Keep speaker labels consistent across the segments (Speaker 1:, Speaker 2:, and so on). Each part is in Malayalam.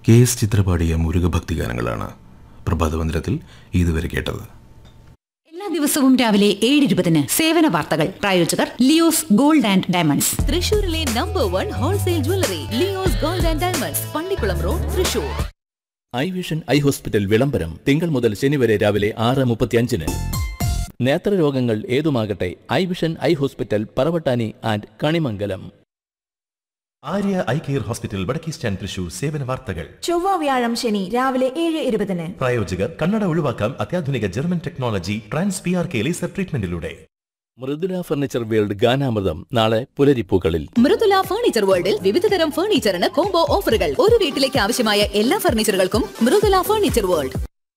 Speaker 1: കെ എസ് ചിത്ര പാടിയ മുരുകഭക്തി ഗാനങ്ങളാണ് പ്രഭാതമന്ദിരത്തിൽ ഇതുവരെ കേട്ടത്
Speaker 2: എല്ലാ ദിവസവും രാവിലെ ഏഴ് ഇരുപതിന് സേവന വാർത്തകൾ പ്രായോജകർ ലിയോസ് ഗോൾഡ് ആൻഡ് ഡയമണ്ട്സ്
Speaker 3: തൃശൂരിലെ number one wholesale jewellery Leo's gold and diamonds Pallikulam road Thrissur
Speaker 4: eye vision eye hospital വിളംബരം തിങ്കൾ മുതൽ ശനി വരെ രാവിലെ ആറ് മുപ്പത്തിയഞ്ചിന് നേത്രരോഗങ്ങൾ ഏതുമാകട്ടെ eye vision eye hospital Paravattani and Kanimangalam
Speaker 5: Arya eye care hospital വടക്കേ സ്റ്റാൻഡ് തൃശൂർ സേവന വാർത്തകൾ
Speaker 6: ചൊവ്വ വ്യാഴം ശനി രാവിലെ ഏഴ് ഇരുപതിന്
Speaker 5: പ്രായോജകർ കണ്ണട ഒഴിവാക്കാം അത്യാധുനിക German technology trans P R K laser ട്രീറ്റ്മെന്റിലൂടെ
Speaker 4: മൃദുല ഫർണിച്ചർ വേൾഡ് ഗാനാമൃതം നാളെ പുലരിപ്പൂക്കളിൽ
Speaker 3: മൃദുല ഫർണിച്ചർ വേൾഡിൽ വിവിധതരം ഫർണിച്ചറിന് കോംബോ ഓഫറുകൾ ഒരു വീട്ടിലേക്ക് ആവശ്യമായ എല്ലാ ഫർണിച്ചറുകൾക്കും Mridula furniture world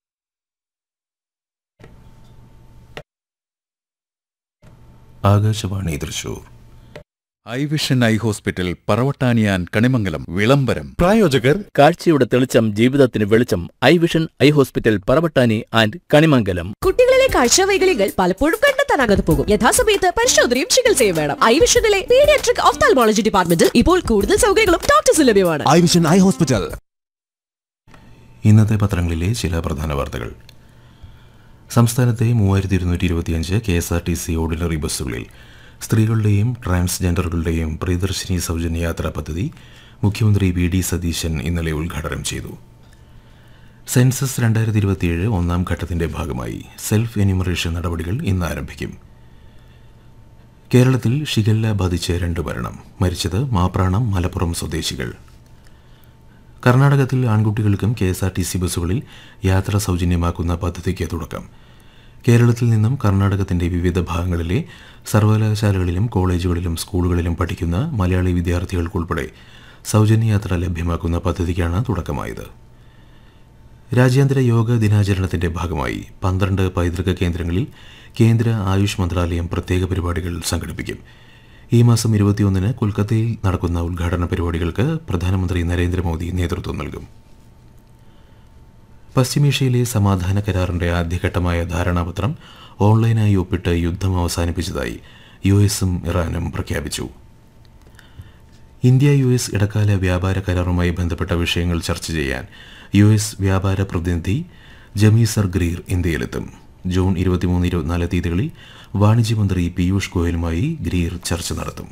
Speaker 1: Akashvani Thrissur
Speaker 7: eye vision eye hospital പറവട്ടാനിയാൻ കണിമംഗലം വിളംബരം
Speaker 5: പ്രായോജകർ
Speaker 4: കാഴ്ചയുടെ തെളിച്ചം ജീവിതത്തിന് വെളിച്ചം eye vision eye hospital Paravattani and Kanimangalam
Speaker 8: കുട്ടികളിലെ കാഴ്ചവൈകല്യങ്ങൾ പലപ്പോഴും കണ്ടെത്താനാകാതെ പോകും യഥാസമയത്ത് പരിശോധനയും ചികിത്സയും വേണം ഐ വിഷനിലെ പീഡിയാട്രിക് ഓഫ്താൽമോളജി ഡിപ്പാർട്ട്മെന്റിൽ ഇപ്പോൾ കൂടുതൽ സൗകര്യങ്ങളും ഡോക്ടേഴ്സ് ലഭ്യമാണ്
Speaker 9: ഐ വിഷൻ ഐ ഹോസ്പിറ്റൽ
Speaker 1: ഇന്നത്തെ പത്രങ്ങളിലെ ചില പ്രധാന വാർത്തകൾ സംസ്ഥാനത്തെ മൂവായിരത്തി ഇരുന്നൂറ്റി ഇരുപത്തിയഞ്ച് K S R T C ordinary ബസ്സുകളിൽ സ്ത്രീകളുടെയും ട്രാൻസ്ജെൻഡറുകളുടെയും പ്രിയദർശിനി സൗജന്യ യാത്രാ പദ്ധതി മുഖ്യമന്ത്രി വി ഡി സതീശൻ ഇന്നലെ ഉദ്ഘാടനം ചെയ്തു സെൻസസ് രണ്ടായിരത്തി ഇരുപത്തിയേഴ് ഒന്നാം ഘട്ടത്തിന്റെ ഭാഗമായി സെൽഫ് എന്യൂമറേഷൻ നടപടികൾ ഇന്ന് ആരംഭിക്കും കേരളത്തിൽ ഷിഗല്ല ബാധിച്ച് രണ്ട് മരണം മരിച്ചത് മാപ്രാണം മലപ്പുറം സ്വദേശികൾ കർണാടകത്തിൽ ആൺകുട്ടികൾക്കും K S R T C ബസ്സുകളിൽ യാത്ര സൗജന്യമാക്കുന്ന പദ്ധതിക്ക് തുടക്കം കേരളത്തിൽ നിന്നും കർണാടകത്തിന്റെ വിവിധ ഭാഗങ്ങളിലെ സർവകലാശാലകളിലും കോളേജുകളിലും സ്കൂളുകളിലും പഠിക്കുന്ന മലയാളി വിദ്യാർത്ഥികൾക്കുൾപ്പെടെ സൗജന്യ യാത്ര ലഭ്യമാക്കുന്ന പദ്ധതിക്കാണ് തുടക്കമായത് രാജ്യാന്തര യോഗ ദിനാചരണത്തിന്റെ ഭാഗമായി പന്ത്രണ്ട് പൈതൃക കേന്ദ്രങ്ങളിൽ കേന്ദ്ര ആയുഷ് മന്ത്രാലയം പ്രത്യേക പരിപാടികൾ സംഘടിപ്പിക്കും ഈ മാസം ഇരുപത്തിയൊന്നിന് കൊൽക്കത്തയിൽ നടക്കുന്ന ഉദ്ഘാടന പരിപാടികൾക്ക് പ്രധാനമന്ത്രി നരേന്ദ്രമോദി നേതൃത്വം നൽകും പശ്ചിമേഷ്യയിലെ സമാധാന കരാറിന്റെ ആദ്യഘട്ടമായ ധാരണാപത്രം ഓൺലൈനായി ഒപ്പിട്ട് യുദ്ധം അവസാനിപ്പിച്ചതായി യു എസും ഇറാനും പ്രഖ്യാപിച്ചു ഇന്ത്യ യു എസ് ഇടക്കാല വ്യാപാര കരാറുമായി ബന്ധപ്പെട്ട വിഷയങ്ങൾ ചർച്ച ചെയ്യാൻ യു എസ് വ്യാപാര പ്രതിനിധി ജമീസർ ഗ്രീർ ഇന്ത്യയിലെത്തും ജൂൺ ഇരുപത്തിമൂന്ന് ഇരുപത്തിനാല് തീയതികളിൽ വാണിജ്യമന്ത്രി പീയൂഷ് ഗോയലുമായി ഗ്രീർ ചർച്ച നടത്തും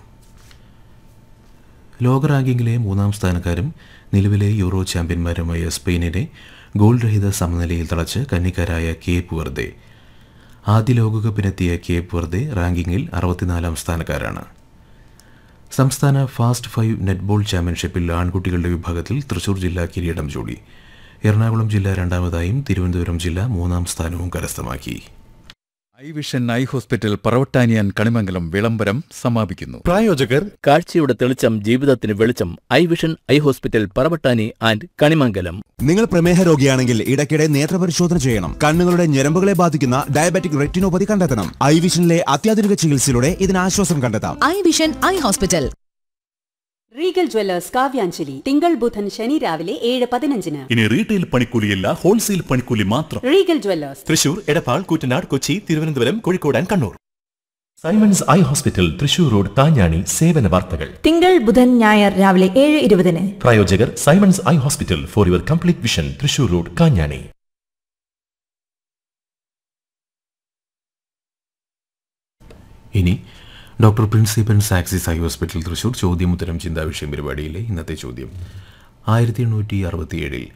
Speaker 1: ലോക റാങ്കിങ്ങിലെ മൂന്നാം സ്ഥാനക്കാരും നിലവിലെ യൂറോ ചാമ്പ്യന്മാരുമായ സ്പെയിനിനെ ഗോൾ രഹിത സമനിലയിൽ തളച്ച് കന്നിക്കാരായ കേപ്പ് വെർദെ ആദ്യ ലോകകപ്പിനെത്തിയ കേപ്പ് വെർദെ റാങ്കിങ്ങിൽ അറുപത്തിനാലാം സ്ഥാനക്കാരാണ് സംസ്ഥാന ഫാസ്റ്റ് ഫൈവ് നെറ്റ്ബോൾ ചാമ്പ്യൻഷിപ്പിൽ ആൺകുട്ടികളുടെ വിഭാഗത്തിൽ തൃശൂർ ജില്ല കിരീടം ചൂടി എറണാകുളം ജില്ല രണ്ടാമതായും തിരുവനന്തപുരം ജില്ല മൂന്നാം സ്ഥാനവും കരസ്ഥമാക്കി
Speaker 7: ഐ വിഷൻ ഐ ഹോസ്പിറ്റൽ പറവട്ടാനിയാൻ കണിമംഗലം വിളംബരം സമാപിക്കുന്നു
Speaker 5: പ്രായോജകർ
Speaker 4: കാഴ്ചയുടെ തെളിച്ചം ജീവിതത്തിന് വെളിച്ചം eye vision eye hospital Paravattani and Kanimangalam
Speaker 9: നിങ്ങൾ പ്രമേഹ രോഗിയാണെങ്കിൽ ഇടയ്ക്കിടെ നേത്രപരിശോധന ചെയ്യണം കണ്ണുകളുടെ ഞരമ്പുകളെ ബാധിക്കുന്ന ഡയബറ്റിക് റെറ്റിനോപ്പതി കണ്ടെത്തണം ഐ വിഷനിലെ അത്യാധുനിക ചികിത്സയിലൂടെ ഇതിന് ആശ്വാസം കണ്ടെത്താം
Speaker 3: eye vision eye hospital
Speaker 10: regal jewellers Kavyanjali തിങ്കൾ ബുധൻ ശനി രാവിലെ ഏഴ് പതിനഞ്ചിന്
Speaker 5: ഇനി റീറ്റെയിൽ പണിക്കൂലിയല്ല ഹോൾസെയിൽ പണിക്കൂലി മാത്രം
Speaker 10: regal jewellers
Speaker 5: Thrissur Edappal Koottanad Kochi Thiruvananthapuram Kozhikode and Kannur Simons eye hospital Thrissur road Thanjani സേവന വാർത്തകൾ
Speaker 6: തിങ്കൾ ബുധൻ ഞായർ രാവിലെ ഏഴ് ഇരുപതിന്
Speaker 5: പ്രായോജകർ Simons eye hospital for your complete vision Thrissur road Kanjani
Speaker 1: ഇനി ഡോക്ടർ പ്രിൻസിപ്പൻ സാക്സിസ് ഐ ഹോസ്പിറ്റൽ തൃശൂർ ചോദ്യമുത്തരം ചിന്താവിഷയം പരിപാടിയിലെ ഇന്നത്തെ ചോദ്യം ആയിരത്തി എണ്ണൂറ്റി അറുപത്തിയേഴിൽ